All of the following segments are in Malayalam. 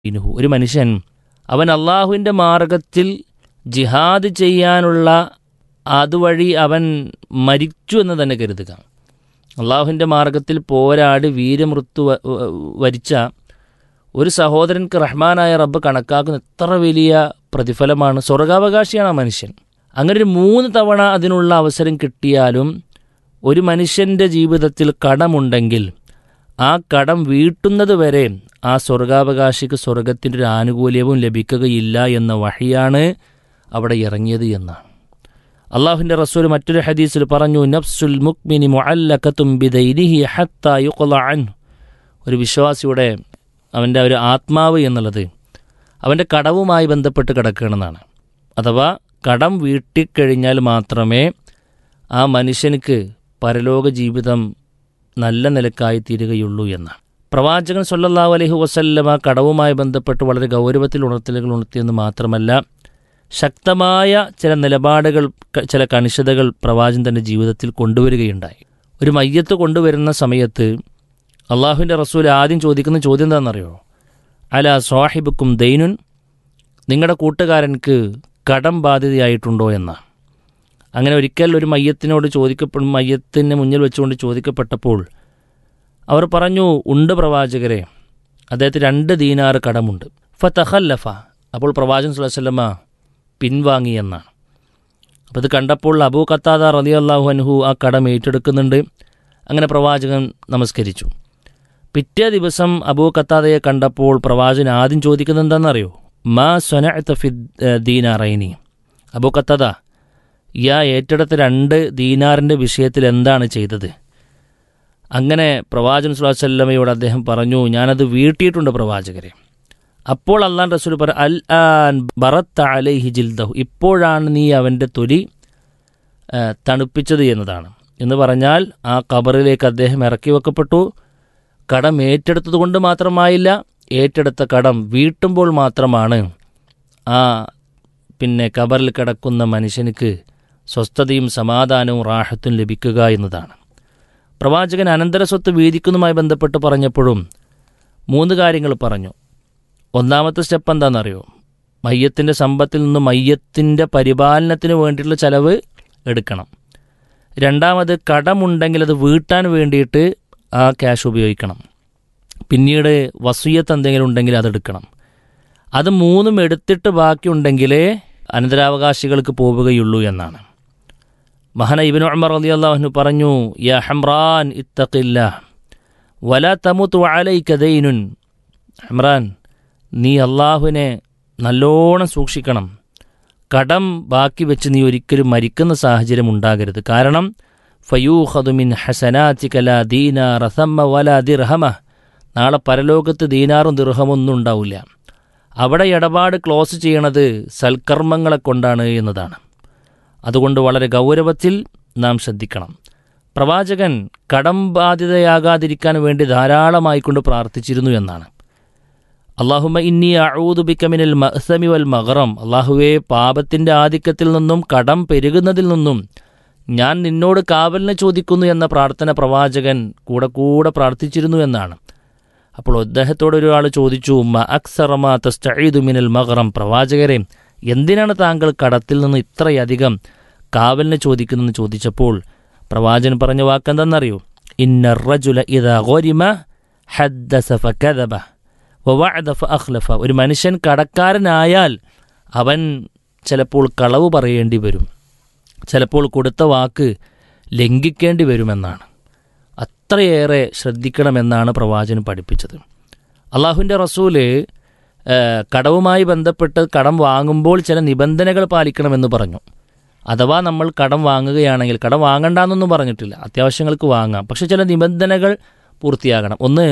ഇനുഹു ഒരു മനുഷ്യൻ അവൻ അള്ളാഹുവിൻ്റെ മാർഗത്തിൽ ജിഹാദ് ചെയ്യാനുള്ള അതുവഴി അവൻ മരിച്ചു എന്ന് തന്നെ കരുതുക അള്ളാഹുവിൻ്റെ മാർഗത്തിൽ പോരാടി വീരമൃത്യു വ- വ- വരിച്ച ഒരു സഹോദരൻക്ക് റഹ്മാനായ റബ്ബ് കണക്കാക്കുന്ന എത്ര വലിയ പ്രതിഫലമാണ് സ്വർഗാവകാശിയാണ് ആ മനുഷ്യൻ അങ്ങനെ ഒരു മൂന്ന് തവണ അതിനുള്ള അവസരം കിട്ടിയാലും ഒരു മനുഷ്യൻ്റെ ജീവിതത്തിൽ കടമുണ്ടെങ്കിൽ ആ കടം വീട്ടുന്നത് വരെ ആ സ്വർഗാവകാശിക്ക് സ്വർഗത്തിൻ്റെ ഒരു ആനുകൂല്യവും ലഭിക്കുകയില്ല എന്ന വഴിയാണ് അവിടെ ഇറങ്ങിയത് എന്നാണ് അള്ളാഹുവിൻ്റെ റസൂൽ മറ്റൊരു ഹദീസിൽ പറഞ്ഞു നഫ്സുൽ മുക്മിനി മുഅല്ലഖത്തും ബിദൈനിഹി ഹത്താ യുഖ്ള അൻഹു ഒരു വിശ്വാസിയുടെ അവൻ്റെ ഒരു ആത്മാവ് എന്നുള്ളത് അവൻ്റെ കടവുമായി ബന്ധപ്പെട്ട് കിടക്കുകയാണെന്നാണ് അഥവാ കടം വീട്ടിക്കഴിഞ്ഞാൽ മാത്രമേ ആ മനുഷ്യനുക്ക് പരലോക ജീവിതം നല്ല നിലക്കായി തീരുകയുള്ളൂ എന്ന് പ്രവാചകൻ സല്ലല്ലാഹു അലൈഹി വസല്ലമ കടവുമായി ബന്ധപ്പെട്ട് വളരെ ഗൗരവത്തിൽ ഉണർത്തലുകൾ ഉണർത്തിയെന്ന് മാത്രമല്ല ശക്തമായ ചില നിലപാടുകൾ ക- ചില കണിശതകൾ പ്രവാചകൻ തൻ്റെ ജീവിതത്തിൽ കൊണ്ടുവരികയുണ്ടായി ഒരു മയ്യത്ത് കൊണ്ടുവരുന്ന സമയത്ത് അള്ളാഹുവിൻ്റെ റസൂൽ ആദ്യം ചോദിക്കുന്ന ചോദ്യം എന്താണെന്നറിയോ അല സ്വാഹിബുക്കും ദൈനുൻ നിങ്ങളുടെ കൂട്ടുകാരൻക്ക് കടം ബാധ്യതയായിട്ടുണ്ടോ എന്നാണ് അങ്ങനെ ഒരിക്കൽ ഒരു മയ്യത്തിനോട് ചോദിക്കപ്പെടും മയ്യത്തിന് മുന്നിൽ വെച്ചുകൊണ്ട് ചോദിക്കപ്പെട്ടപ്പോൾ അവർ പറഞ്ഞു ഉണ്ട് പ്രവാചകരെ അദ്ദേഹത്തിന് രണ്ട് ദീനാറ് കടമുണ്ട് ഫ തഹല്ലഫ അപ്പോൾ പ്രവാചകൻ സുലസല്ലമ്മ പിൻവാങ്ങി എന്നാണ് അപ്പോൾ ഇത് കണ്ടപ്പോൾ അബൂ ഖത്താദ റലി അള്ളാഹു അൻഹു ആ കടം ഏറ്റെടുക്കുന്നുണ്ട് അങ്ങനെ പ്രവാചകൻ നമസ്കരിച്ചു പിറ്റേ ദിവസം അബൂ ഖത്താദയെ കണ്ടപ്പോൾ പ്രവാചകൻ ആദ്യം ചോദിക്കുന്നത് എന്താണെന്നറിയോ മാ സ്വനഅത്ത ഫി ദീനാറൈനി അബൂ ഖത്താദ യാ ഏറ്റെടുത്ത രണ്ട് ദീനാറിൻ്റെ വിഷയത്തിൽ എന്താണ് ചെയ്തത് അങ്ങനെ പ്രവാചകൻ സുല്ലാ വല്ലമയോട് അദ്ദേഹം പറഞ്ഞു ഞാനത് വീട്ടിയിട്ടുണ്ട് പ്രവാചകരെ അപ്പോൾ അള്ളാൻ റസൂൽ പറ അൽ ആൻ ബറത്ത് അലൈഹി ജിൽദഹു ഇപ്പോഴാണ് നീ അവൻ്റെ തൊലി ആ, തണുപ്പിച്ചത് എന്നതാണ് എന്ന് പറഞ്ഞാൽ ആ കബറിലേക്ക് അദ്ദേഹം ഇറക്കി വെക്കപ്പെട്ടു കടം ഏറ്റെടുത്തത് കൊണ്ട് മാത്രമായില്ല ഏറ്റെടുത്ത കടം വീട്ടുമ്പോൾ മാത്രമാണ് ആ പിന്നെ കബറിൽ കിടക്കുന്ന മനുഷ്യനുക്ക് സ്വസ്ഥതയും സമാധാനവും റാഹത്തും ലഭിക്കുക എന്നതാണ് പ്രവാചകൻ അനന്തര സ്വത്ത് വീതിക്കുന്നതുമായി ബന്ധപ്പെട്ട് പറഞ്ഞപ്പോഴും മൂന്ന് കാര്യങ്ങൾ പറഞ്ഞു ഒന്നാമത്തെ സ്റ്റെപ്പ് എന്താണെന്നറിയോ മയ്യത്തിൻ്റെ സമ്പത്തിൽ നിന്ന് മയ്യത്തിൻ്റെ പരിപാലനത്തിന് വേണ്ടിയിട്ടുള്ള ചെലവ് എടുക്കണം രണ്ടാമത് കടമുണ്ടെങ്കിൽ അത് വീട്ടാൻ വേണ്ടിയിട്ട് ആ ക്യാഷ് ഉപയോഗിക്കണം പിന്നീട് വസൂയത്ത് എന്തെങ്കിലും ഉണ്ടെങ്കിൽ അതെടുക്കണം അത് മൂന്നും എടുത്തിട്ട് ബാക്കിയുണ്ടെങ്കിലേ അനന്തരാവകാശികൾക്ക് പോവുകയുള്ളൂ എന്നാണ് മഹാന ഇബിൻ ഉമർ അലി അള്ളാഹുനു പറഞ്ഞു യാ ഹംറാൻ ഇത്തഖില്ല വല തമുത്തു അലൈക ദൈനുൻ ഹംറാൻ നീ അള്ളാഹുവിനെ നല്ലോണം സൂക്ഷിക്കണം കടം ബാക്കി വെച്ച് നീ ഒരിക്കലും മരിക്കുന്ന സാഹചര്യം ഉണ്ടാകരുത് കാരണം ഫയൂഹദുമിൻ ഹസനാത്തിക്കല ദീന റസമ്മ വല ദിർഹമ നാളെ പരലോകത്ത് ദീനാറും ദിർഹമൊന്നും ഉണ്ടാവില്ല അവിടെ ഇടപാട് ക്ലോസ് ചെയ്യണത് സൽക്കർമ്മങ്ങളെ കൊണ്ടാണ് എന്നതാണ് അതുകൊണ്ട് വളരെ ഗൗരവത്തിൽ നാം ശ്രദ്ധിക്കണം പ്രവാചകൻ കടം ബാധിതയാകാതിരിക്കാൻ വേണ്ടി ധാരാളമായിക്കൊണ്ട് പ്രാർത്ഥിച്ചിരുന്നു എന്നാണ് അള്ളാഹുമ ഇന്നി അഴൂതുബിക്കമിനൽ മഹ്സമി വൽ മഹറം അള്ളാഹുവെ പാപത്തിൻ്റെ ആധിക്യത്തിൽ നിന്നും കടം പെരുകുന്നതിൽ നിന്നും ഞാൻ നിന്നോട് കാവലിനെ ചോദിക്കുന്നു എന്ന പ്രാർത്ഥന പ്രവാചകൻ കൂടെ കൂടെ പ്രാർത്ഥിച്ചിരുന്നു എന്നാണ് അപ്പോൾ അദ്ദേഹത്തോട് ഒരാൾ ചോദിച്ചു മ അക്സറമ തസ്തഈദു മിനൽ മഹറം പ്രവാചകരെ എന്തിനാണ് താങ്കൾ കടത്തിൽ നിന്ന് ഇത്രയധികം കാവലിനെ ചോദിക്കുന്നതെന്ന് ചോദിച്ചപ്പോൾ പ്രവാചകൻ പറഞ്ഞ വാക്കെന്തെന്നറിയോ ഇന്ന റജുല ഇദാ ഗോരിമ ഹദ്ദസ ഫകദബ വവഅദ ഫഅഖ്ലഫ ഒരു മനുഷ്യൻ കടക്കാരനായാൽ അവൻ ചിലപ്പോൾ കളവ് പറയേണ്ടി വരും ചിലപ്പോൾ കൊടുത്ത വാക്ക് ലംഘിക്കേണ്ടി വരുമെന്നാണ് അത്രയേറെ ശ്രദ്ധിക്കണമെന്നാണ് പ്രവാചകൻ പഠിപ്പിച്ചത് അള്ളാഹുവിൻ്റെ റസൂല് ഏഹ്, കടവുമായി ബന്ധപ്പെട്ട് കടം വാങ്ങുമ്പോൾ ചില നിബന്ധനകൾ പാലിക്കണമെന്ന് പറഞ്ഞു അഥവാ നമ്മൾ കടം വാങ്ങുകയാണെങ്കിൽ കടം വാങ്ങണ്ടെന്നൊന്നും പറഞ്ഞിട്ടില്ല അത്യാവശ്യങ്ങൾക്ക് വാങ്ങാം പക്ഷെ ചില നിബന്ധനകൾ പൂർത്തിയാകണം ഒന്ന്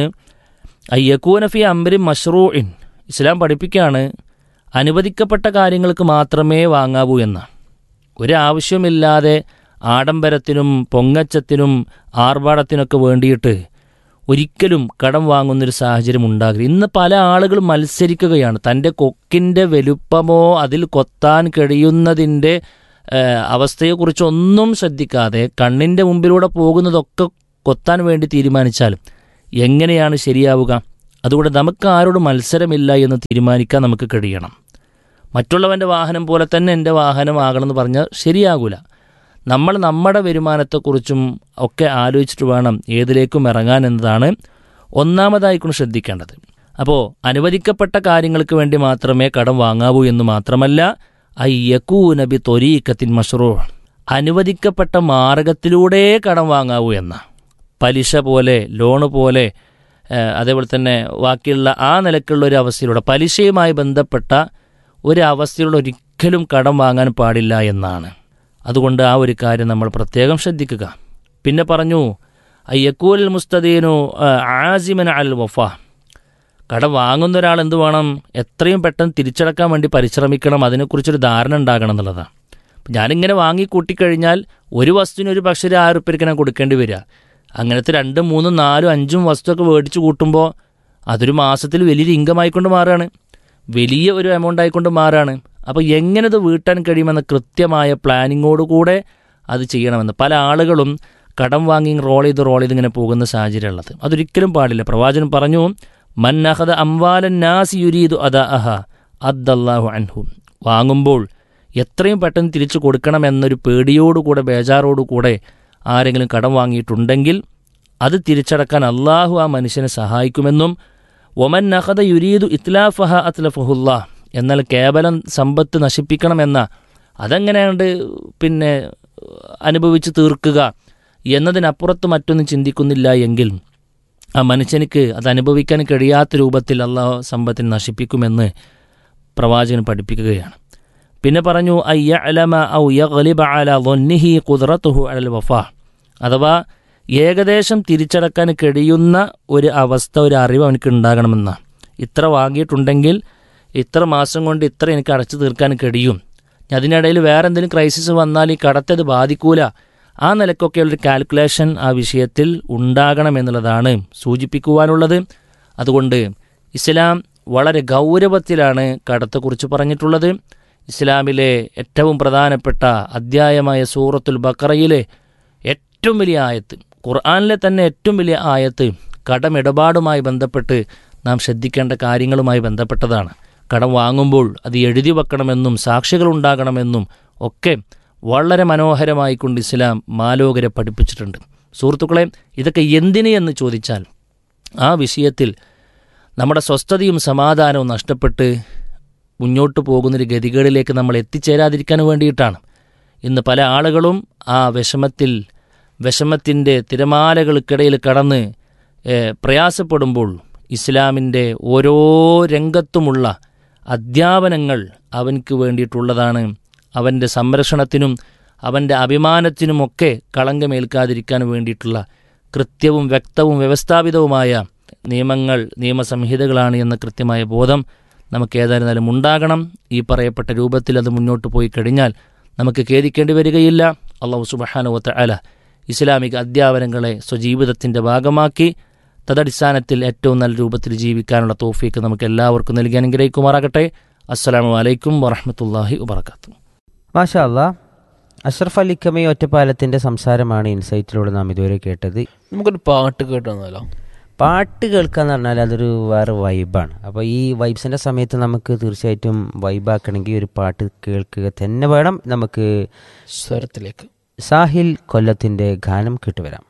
അയ്യക്കൂനഫി അംബരി മഷ്റൂഇൻ ഇസ്ലാം പഠിപ്പിക്കുകയാണ് അനുവദിക്കപ്പെട്ട കാര്യങ്ങൾക്ക് മാത്രമേ വാങ്ങാവൂ എന്നാണ് ഒരാവശ്യമില്ലാതെ ആഡംബരത്തിനും പൊങ്ങച്ചത്തിനും ആർഭാടത്തിനൊക്കെ വേണ്ടിയിട്ട് ഒരിക്കലും കടം വാങ്ങുന്നൊരു സാഹചര്യം ഉണ്ടാകരുത് ഇന്ന് പല ആളുകളും മത്സരിക്കുകയാണ് തൻ്റെ കൊക്കിൻ്റെ വലുപ്പമോ അതിൽ കൊത്താൻ കഴിയുന്നതിൻ്റെ ഏഹ്, അവസ്ഥയെക്കുറിച്ചൊന്നും ശ്രദ്ധിക്കാതെ കണ്ണിൻ്റെ മുമ്പിലൂടെ പോകുന്നതൊക്കെ കൊത്താൻ വേണ്ടി തീരുമാനിച്ചാൽ എങ്ങനെയാണ് ശരിയാവുക അതുകൊണ്ട് നമുക്ക് ആരോട് മത്സരമില്ല എന്ന് തീരുമാനിക്കാൻ നമുക്ക് കഴിയണം മറ്റുള്ളവൻ്റെ വാഹനം പോലെ തന്നെ എൻ്റെ വാഹനമാകണമെന്ന് പറഞ്ഞാൽ ശരിയാകൂല നമ്മൾ നമ്മുടെ വരുമാനത്തെക്കുറിച്ചും ഒക്കെ ആലോചിച്ചിട്ട് വേണം ഏതിലേക്കും ഇറങ്ങാൻ എന്നതാണ് ഒന്നാമതായിക്കൊണ്ട് ശ്രദ്ധിക്കേണ്ടത് അപ്പോൾ അനുവദിക്കപ്പെട്ട കാര്യങ്ങൾക്ക് വേണ്ടി മാത്രമേ കടം വാങ്ങാവൂ എന്ന് മാത്രമല്ല അയ്യക്കൂ നബി തൊരീക്കത്തിൻ മഷ്റൂ അനുവദിക്കപ്പെട്ട മാർഗത്തിലൂടെ കടം വാങ്ങാവൂ എന്ന പലിശ പോലെ ലോണ് പോലെ ഏഹ്, അതേപോലെ തന്നെ ബാക്കിയുള്ള ആ നിലക്കുള്ള ഒരു അവസ്ഥയിലൂടെ പലിശയുമായി ബന്ധപ്പെട്ട ഒരു അവസ്ഥയിലൂടെ ഒരിക്കലും കടം വാങ്ങാൻ പാടില്ല എന്നാണ് അതുകൊണ്ട് ആ ഒരു കാര്യം നമ്മൾ പ്രത്യേകം ശ്രദ്ധിക്കുക പിന്നെ പറഞ്ഞു അയ്യക്കൂൽ മുസ്തദീനു ആസിമൻ അൽ വഫ കടം വാങ്ങുന്ന ഒരാൾ എന്ത് വേണം എത്രയും പെട്ടെന്ന് തിരിച്ചടക്കാൻ വേണ്ടി പരിശ്രമിക്കണം അതിനെക്കുറിച്ചൊരു ധാരണ ഉണ്ടാകണം എന്നുള്ളതാണ് അപ്പം ഞാനിങ്ങനെ വാങ്ങി കൂട്ടിക്കഴിഞ്ഞാൽ ഒരു വസ്തുവിന് ഒരു പക്ഷേ ഒരു ആയിരം ഉറുപ്പ്യക്ക് ഞാൻ കൊടുക്കേണ്ടി വരിക അങ്ങനത്തെ രണ്ടും മൂന്നും നാലും അഞ്ചും വസ്തുവൊക്കെ മേടിച്ച് കൂട്ടുമ്പോൾ അതൊരു മാസത്തിൽ വലിയൊരു ഇൻകം ആയിക്കൊണ്ട് മാറുകയാണ് വലിയ ഒരു എമൗണ്ട് ആയിക്കൊണ്ട് മാറുകയാണ് അപ്പോൾ എങ്ങനെ ഇത് വീട്ടാൻ കഴിയുമെന്ന കൃത്യമായ പ്ലാനിങ്ങോടുകൂടെ അത് ചെയ്യണമെന്ന് പല ആളുകളും കടം വാങ്ങി റോൾ ചെയ്ത് റോൾ ചെയ്ത് ഇങ്ങനെ പോകുന്ന സാഹചര്യമുള്ളത് അതൊരിക്കലും പാടില്ല പ്രവാചകൻ പറഞ്ഞു മന്നഹദ അംവാലൻ നാസി യുരീദു അദ അഹ അദ്ദല്ലാഹു അൻഹു വാങ്ങുമ്പോൾ എത്രയും പെട്ടെന്ന് തിരിച്ചു കൊടുക്കണമെന്നൊരു പേടിയോടുകൂടെ ബേജാറോടുകൂടെ ആരെങ്കിലും കടം വാങ്ങിയിട്ടുണ്ടെങ്കിൽ അത് തിരിച്ചടക്കാൻ അള്ളാഹു ആ മനുഷ്യനെ സഹായിക്കുമെന്നും ഒമൻ നഹദ യുരീദു ഇത്ലാഫഹ അത്ലഫഹുല്ലാ എന്നാൽ കേവലം സമ്പത്ത് നശിപ്പിക്കണമെന്ന അതെങ്ങനെയാണ്ട് പിന്നെ അനുഭവിച്ച് തീർക്കുക എന്നതിനപ്പുറത്ത് മറ്റൊന്നും ചിന്തിക്കുന്നില്ല എങ്കിൽ ആ മനുഷ്യനിക്ക് അത് അനുഭവിക്കാൻ കഴിയാത്ത രൂപത്തിൽ അള്ളാഹു സമ്പത്തിനെ നശിപ്പിക്കുമെന്ന് പ്രവാചകൻ പഠിപ്പിക്കുകയാണ് പിന്നെ പറഞ്ഞു അയ്യ അലമ ഔ യഗ്ലിബ അല ظنഹി ഖുദ്റത്തുഹു അലൽ വഫാ അഥവാ ഏകദേശം തിരിച്ചടക്കാൻ കഴിയുന്ന ഒരു അവസ്ഥ ഒരു അറിവ് അവനക്ക് ഉണ്ടാകണമെന്ന ഇത്ര വാങ്ങിയിട്ടുണ്ടെങ്കിൽ ഇത്ര മാസം കൊണ്ട് ഇത്ര എനിക്ക് അടച്ചു തീർക്കാൻ കഴിയും അതിനിടയിൽ വേറെ എന്തെങ്കിലും ക്രൈസിസ് വന്നാൽ ഈ കടത്തെ അത് ബാധിക്കൂല ആ നിലക്കൊക്കെയുള്ളൊരു കാൽക്കുലേഷൻ ആ വിഷയത്തിൽ ഉണ്ടാകണമെന്നുള്ളതാണ് സൂചിപ്പിക്കുവാനുള്ളത് അതുകൊണ്ട് ഇസ്ലാം വളരെ ഗൗരവത്തിലാണ് കടത്തെക്കുറിച്ച് പറഞ്ഞിട്ടുള്ളത് ഇസ്ലാമിലെ ഏറ്റവും പ്രധാനപ്പെട്ട അധ്യായമായ സൂറത്തുൽ ബക്കറയിലെ ഏറ്റവും വലിയ ആയത്ത് ഖുർആാനിലെ തന്നെ ഏറ്റവും വലിയ ആയത്ത് കടമിടപാടുമായി ബന്ധപ്പെട്ട് നാം ശ്രദ്ധിക്കേണ്ട കാര്യങ്ങളുമായി ബന്ധപ്പെട്ടതാണ് കടം വാങ്ങുമ്പോൾ അത് എഴുതി വെക്കണമെന്നും സാക്ഷികൾ ഉണ്ടാകണമെന്നും ഒക്കെ വളരെ മനോഹരമായി കൊണ്ട് ഇസ്ലാം മാലോകരെ പഠിപ്പിച്ചിട്ടുണ്ട് സുഹൃത്തുക്കളെ ഇതൊക്കെ എന്തിന് എന്ന് ചോദിച്ചാൽ ആ വിഷയത്തിൽ നമ്മുടെ സ്വസ്ഥതയും സമാധാനവും നഷ്ടപ്പെട്ട് മുന്നോട്ട് പോകുന്നൊരു ഗതികളിലേക്ക് നമ്മൾ എത്തിച്ചേരാതിരിക്കാൻ വേണ്ടിയിട്ടാണ് ഇന്ന് പല ആളുകളും ആ വിഷമത്തിൽ വിഷമത്തിൻ്റെ തിരമാലകൾക്കിടയിൽ കടന്ന് ഏഹ്, പ്രയാസപ്പെടുമ്പോൾ ഇസ്ലാമിൻ്റെ ഓരോ രംഗത്തുമുള്ള അധ്യാപനങ്ങൾ അവൻക്ക് വേണ്ടിയിട്ടുള്ളതാണ് അവൻ്റെ സംരക്ഷണത്തിനും അവൻ്റെ അഭിമാനത്തിനുമൊക്കെ കളങ്കമേൽക്കാതിരിക്കാൻ വേണ്ടിയിട്ടുള്ള കൃത്യവും വ്യക്തവും വ്യവസ്ഥാപിതവുമായ നിയമങ്ങൾ നിയമസംഹിതകളാണ് എന്ന കൃത്യമായ ബോധം നമുക്ക് ഏതായിരുന്നാലും ഉണ്ടാകണം ഈ പറയപ്പെട്ട രൂപത്തിൽ അത് മുന്നോട്ട് പോയി കഴിഞ്ഞാൽ നമുക്ക് ഖേദിക്കേണ്ടി വരികയില്ല അള്ളാഹു സുബഹാനുവത്ത അല ഇസ്ലാമിക അധ്യാപനങ്ങളെ സ്വജീവിതത്തിൻ്റെ ഭാഗമാക്കി തദടിസ്ഥാനത്തിൽ ഏറ്റവും നല്ല രൂപത്തിൽ ജീവിക്കാനുള്ള തോഫീക്ക് നമുക്ക് എല്ലാവർക്കും നൽകി അനുഗ്രഹിക്കുമാറാകട്ടെ അസ്സലാമു അലൈക്കും വറഹമത്തല്ലാഹി വബർക്കാത്തു മാഷാ അല്ലാ അഷ്റഫ് അലിക്കമി ഒറ്റപ്പാലത്തിൻ്റെ സംസാരമാണ് ഇൻസൈറ്റിലൂടെ നാം ഇതുവരെ കേട്ടത് നമുക്കൊരു പാട്ട് കേട്ട് വന്നാലോ പാട്ട് കേൾക്കുക എന്ന് പറഞ്ഞാൽ അതൊരു വേറെ വൈബാണ് അപ്പോൾ ഈ വൈബ്സിൻ്റെ സമയത്ത് നമുക്ക് തീർച്ചയായിട്ടും വൈബാക്കണമെങ്കിൽ ഒരു പാട്ട് കേൾക്കുക തന്നെ വേണം നമുക്ക് സ്വരത്തിലേക്ക് സാഹിൽ കൊല്ലത്തിൻ്റെ ഗാനം കേട്ടുവരാം